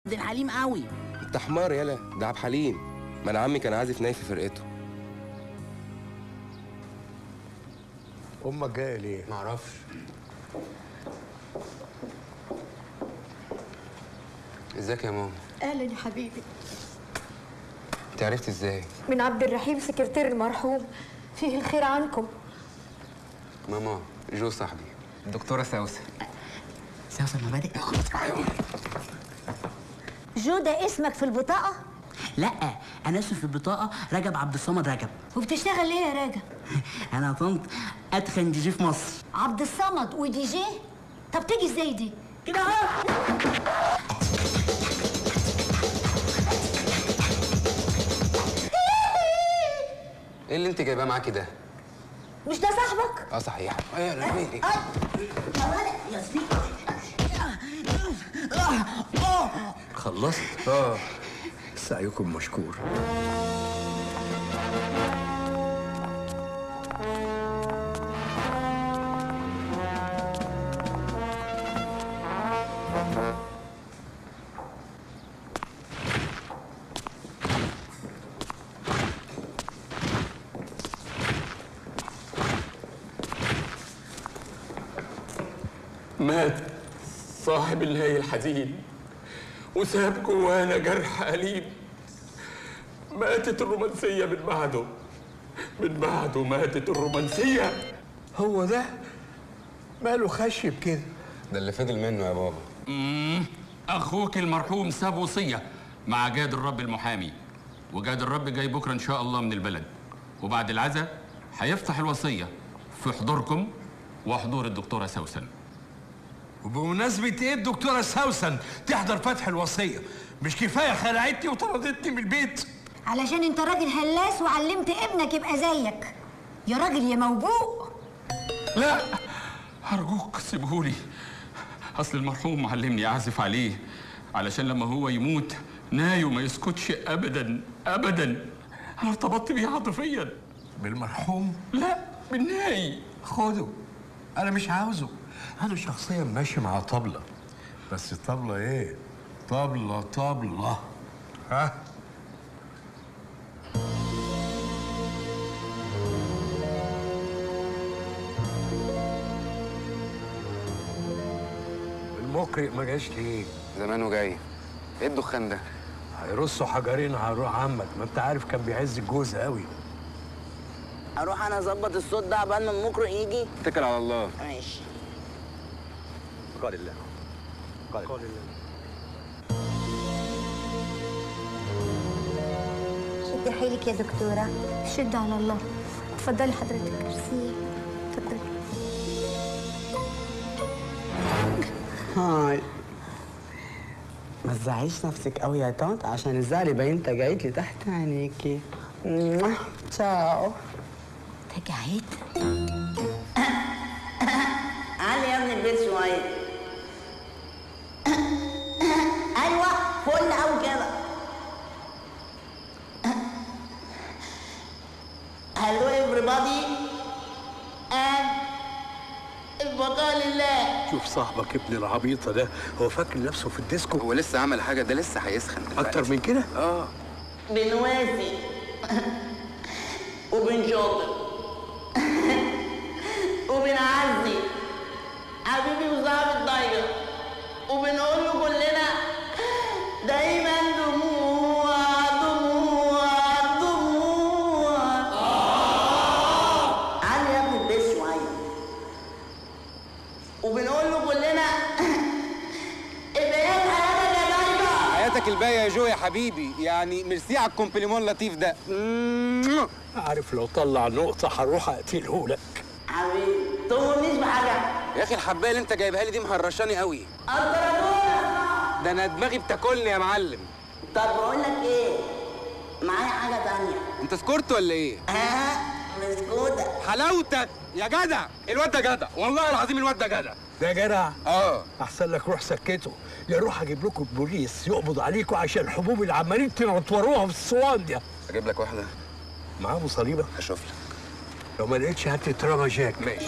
عبد الحليم قوي انت حمار يالا ده عبد الحليم ما انا عمي كان عازف ناي في فرقته امك جايه ليه؟ معرفش ازيك يا ماما اهلا يا حبيبي انت عرفت ازاي من عبد الرحيم سكرتير المرحوم فيه الخير عنكم ماما جو صاحبي الدكتوره سوسه سوسن مبادئ جو ده اسمك في البطاقة؟ لا انا اسمي في البطاقه رجب عبد الصمد رجب وبتشتغل ايه يا راجل؟ انا طنط اتخن دي جي في مصر عبد الصمد ودي جي؟ طب تيجي ازاي دي؟ كده اهو ايه اللي انت جايباه معاكي ده مش ده صاحبك؟ اه صحيح ايه لا ايه يا سيدي خلصت؟ اه سعيكم مشكور مات صاحب الهي الحزين وساب جوانا جرح أليم ماتت الرومانسية من بعده من بعده ماتت الرومانسية هو ده ماله خشب كده ده اللي فضل منه يا بابا مم. أخوك المرحوم ساب وصية مع جاد الرب المحامي وجاد الرب جاي بكرة إن شاء الله من البلد وبعد العزاء هيفتح الوصية في حضوركم وحضور الدكتورة سوسن وبمناسبة ايه الدكتورة سوسن تحضر فتح الوصية مش كفاية خلعتني وطردتني من البيت علشان انت راجل هلاس وعلمت ابنك يبقى زيك يا راجل يا موبوء لا أرجوك سيبهولي أصل المرحوم علمني أعزف عليه علشان لما هو يموت نايو ما يسكتش أبدا أبدا أنا ارتبطت بيه عاطفيا بالمرحوم لا بالناي خده انا مش عاوزه انا شخصيا ماشي مع طبلة بس طبلة ايه طبلة طبلة ها المقرئ ما جاش ليه زمانه جاي ايه الدخان ده هيرصوا حجرين على روح عمك ما انت عارف كان بيعز الجوز قوي اروح انا اظبط الصوت ده قبل ما المقرئ يجي اتكل على الله ماشي قال الله قال الله شدي حيلك يا دكتورة شد على الله اتفضلي حضرتك ميرسي اتفضلي هاي ما تزعليش نفسك قوي يا طنط عشان الزعل يبين انت جايت لي تحت عينيكي موah. تشاو انت جعيت؟ علي يا ابني البيت شويه ايوه فل قوي كده هلو everybody and البقاء لله شوف صاحبك ابن العبيطة ده هو فاكر نفسه في الديسكو هو لسه عمل حاجه ده لسه هيسخن دلوقتي. أكتر من كده؟ اه بنواسي وبن شاطر وبنعزي حبيبي وصاحب الضيق وبنقول له كلنا دايما دموع دموع دموع علي يا ابني البيت شويه وبنقول له كلنا البيات حياتك يا دايما حياتك الباقيه يا جو يا حبيبي يعني ميرسي على الكومبليمون اللطيف ده عارف لو طلع نقطة هروح أقتله لك حبيبي تؤمنيش بحاجه يا اخي الحبايه اللي انت جايبها لي دي مهرشاني قوي الدرجات ده انا دماغي بتاكلني يا معلم طب بقول لك ايه معايا حاجه تانية انت سكرت ولا ايه ها مسكوتة حلاوتك يا جدع الواد ده جدع والله العظيم الواد ده جدع ده جدع اه أحسن لك روح سكته يا روح أجيب لكم البوليس يقبض عليكم عشان الحبوب اللي عمالين تنطوروها في الصوان دي اجيب لك واحده معاه ابو صليبه هشوف لك لو ما لقيتش هات لي ترابا جاك ماشي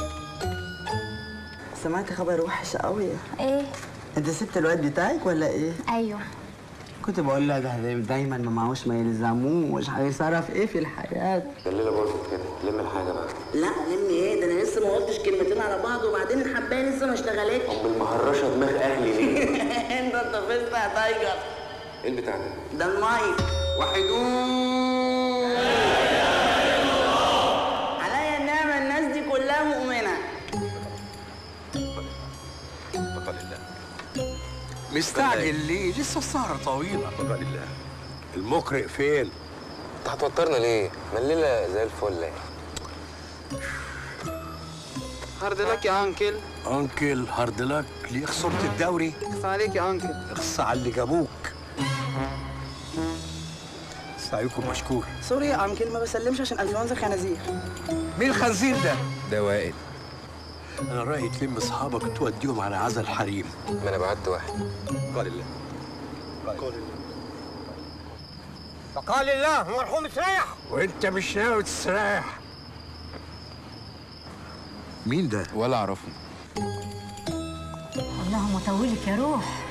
سمعت خبر وحش قوي ايه انت سبت الواد بتاعك ولا ايه ايوه كنت بقول له ده دايما ما معهوش ما يلزموش هيصرف ايه في الحياه الليله باظت كده لم الحاجه بقى لا لمي ايه ده انا لسه ما قلتش كلمتين على بعض وبعدين الحبايه لسه ما اشتغلتش امال مهرشه دماغ اهلي ليه؟ انت اتفزت يا تايجر ايه البتاع ده؟ ده المايك وحدوه عليا النعمه الناس دي كلها مؤمنه بقى لله مستعجل ليه؟ لسه السهرة طويلة بقى لله المقرئ فين؟ انت هتوترنا ليه؟ ما الليله زي الفل يعني هارد لك يا انكل أنكل هارد لك ليه خسرت الدوري؟ اخص عليك يا انكل اخص على اللي جابوك سعيكم مشكور سوري يا انكل ما بسلمش عشان انفلونزا خنازير مين الخنزير ده؟ ده وائل أنا رأيي تلم أصحابك توديهم على عزا الحريم ما انا بعت واحد قال الله فقال الله مرحوم استريح وانت مش ناوي تستريح مين ده؟ ولا اعرفه اللهم طولك يا روح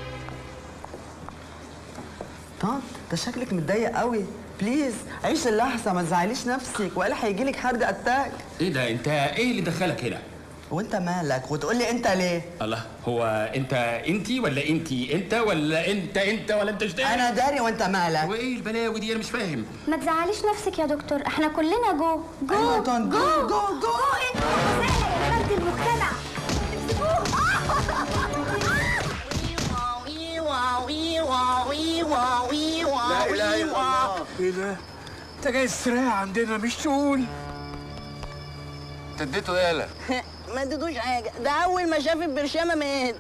طنط ده شكلك متضايق قوي بليز عيش اللحظه ما تزعليش نفسك والا هيجي لك هارد اتاك ايه ده انت ايه اللي دخلك هنا وانت مالك وتقول لي انت ليه الله هو انت انتي ولا انتي انت ولا انت انت ولا انت اشتغل انا داري وانت مالك وايه البلاوي دي انا مش فاهم ما تزعليش نفسك يا دكتور احنا كلنا جو جو أيوة يا طنط، جو، جو، جو. انت مسائل يا فرد المجتمع لا اله الا الله ايه ده؟ انت جاي تستريح عندنا مش تقول انت اديته ايه يالا؟ ما اديتوش حاجه ده اول ما شاف البرشامه مات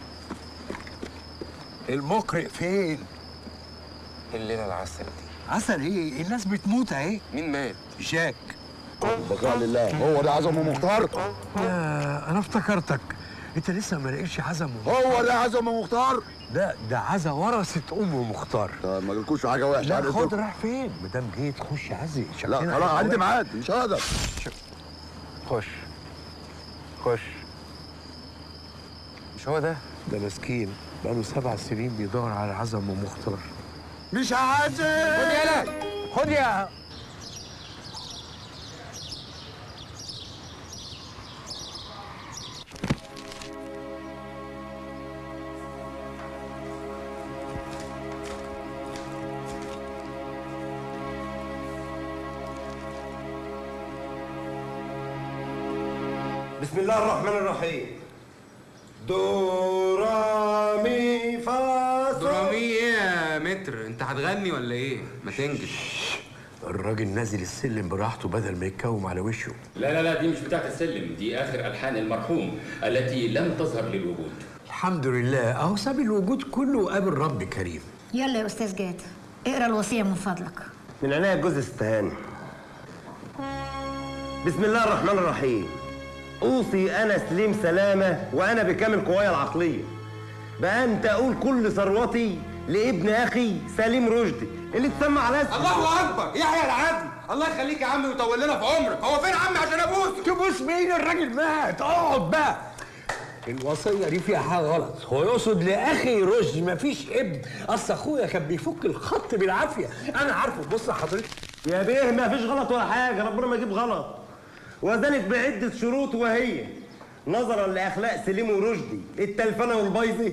المقرئ فين؟ الليله العسل دي عسل ايه؟ الناس بتموت اهي مين مات؟ جاك بقاء لله هو ده عزم مختار يا انا افتكرتك انت لسه ما لقيتش عزم هو ده عزم مختار لا ده عزا ورثة ام مختار طب ما جالكوش حاجه وحشه لا عارف خد إنتوا؟ رايح فين؟ ما دام جيت خش عزي لا شكلنا خلاص هيبقى عندي وحش. ميعاد مش هقدر خش خش مش هو ده؟ ده مسكين بقاله سبع سنين بيدور على عزم ام مختار مش عازم خد يالا خد يا بسم الله الرحمن الرحيم دو را مي فا صول. درامي ايه يا متر؟ انت هتغني ولا ايه؟ ما تنجز الراجل نازل السلم براحته بدل ما يتكوم على وشه لا لا لا دي مش بتاعت السلم دي اخر الحان المرحوم التي لم تظهر للوجود الحمد لله اهو ساب الوجود كله وقابل رب كريم يلا يا استاذ جاد اقرا الوصيه من فضلك من عناية الجزء استهاني بسم الله الرحمن الرحيم أوصي أنا سليم سلامة وأنا بكامل قواي العقلية بأن تقول كل ثروتي لابن أخي سليم رشدي اللي تسمى على اسمي الله اكبر يحيى العدل الله يخليك يا عم ويطول لنا في عمرك هو فين عمي عشان ابوسه تبوس مين الراجل مات اقعد بقى الوصيه دي فيها حاجه غلط هو يقصد لاخي رشدي مفيش ابن اصل اخويا كان بيفك الخط بالعافيه انا عارفه بص حضرتك يا بيه ما فيش غلط ولا حاجة ربنا ما يجيب غلط وذلك بعدة شروط وهي نظرا لأخلاق سليم ورشدي التلفنة والبايظة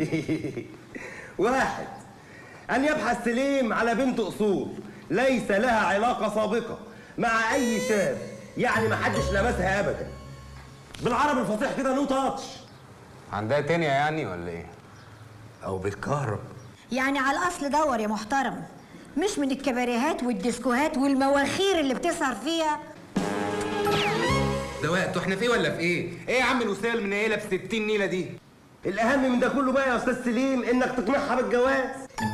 واحد أن يبحث سليم على بنت أصول ليس لها علاقة سابقة مع أي شاب يعني ما حدش لمسها أبدا بالعربي الفصيح كده نو تاتش عندها تانية يعني ولا ايه؟ او بالكهرب يعني على الاصل دور يا محترم مش من الكباريهات والديسكوهات والمواخير اللي بتسهر فيها ده وقته احنا فيه ولا في ايه؟ ايه يا عم الوسائل المنيله ب 60 نيله دي؟ الأهم من ده كله بقى يا أستاذ سليم إنك تقنعها بالجواز.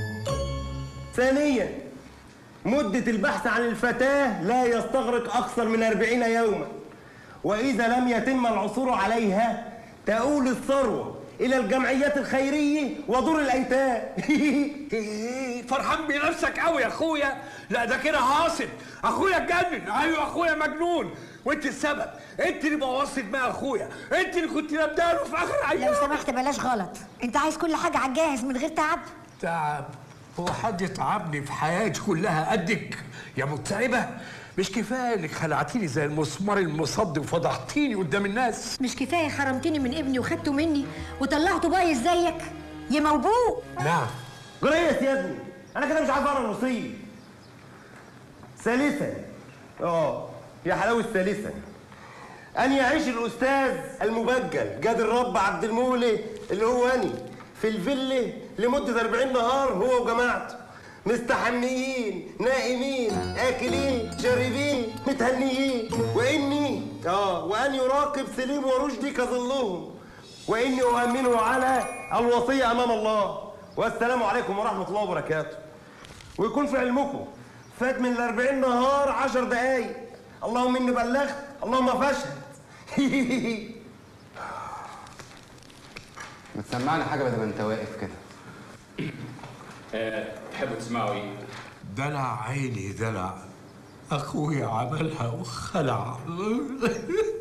ثانيا مدة البحث عن الفتاة لا يستغرق أكثر من أربعين يوما وإذا لم يتم العثور عليها تؤول الثروة إلى الجمعيات الخيرية ودور الأيتام فرحان بنفسك قوي يا اخويا لا ده كده هاصل اخويا اتجنن ايوه اخويا مجنون وانت السبب انت اللي بوظت دماغ اخويا انت اللي كنت نبداله في اخر لو ايام سمحت بلاش غلط انت عايز كل حاجه على الجاهز من غير تعب تعب هو حد تعبني في حياتي كلها قدك يا متعبة مش كفاية انك خلعتيني زي المسمار المصدي وفضحتيني قدام الناس مش كفايه حرمتني من ابني وخدته مني وطلعته بايظ زيك يا موبوء نعم جريس يا ابني انا كده مش عارف اقرا الوصيه ثالثا اه يا حلاوه ثالثا ان يعيش الاستاذ المبجل جاد الرب عبد المولي اللي هو اني في الفيلا لمده 40 نهار هو وجماعته مستحميين نائمين اكلين شاربين متهنيين واني اه وان يراقب سليم ورشدي كظلهم واني اؤمنه على الوصيه امام الله والسلام عليكم ورحمه الله وبركاته ويكون في علمكم فات من الأربعين نهار عشر دقايق اللهم إني بلغت اللهم فاشهد ما تسمعنا حاجه بدل ما انت واقف كده تحبوا تسمعوا ايه؟ دلع عيني دلع اخويا عملها وخلع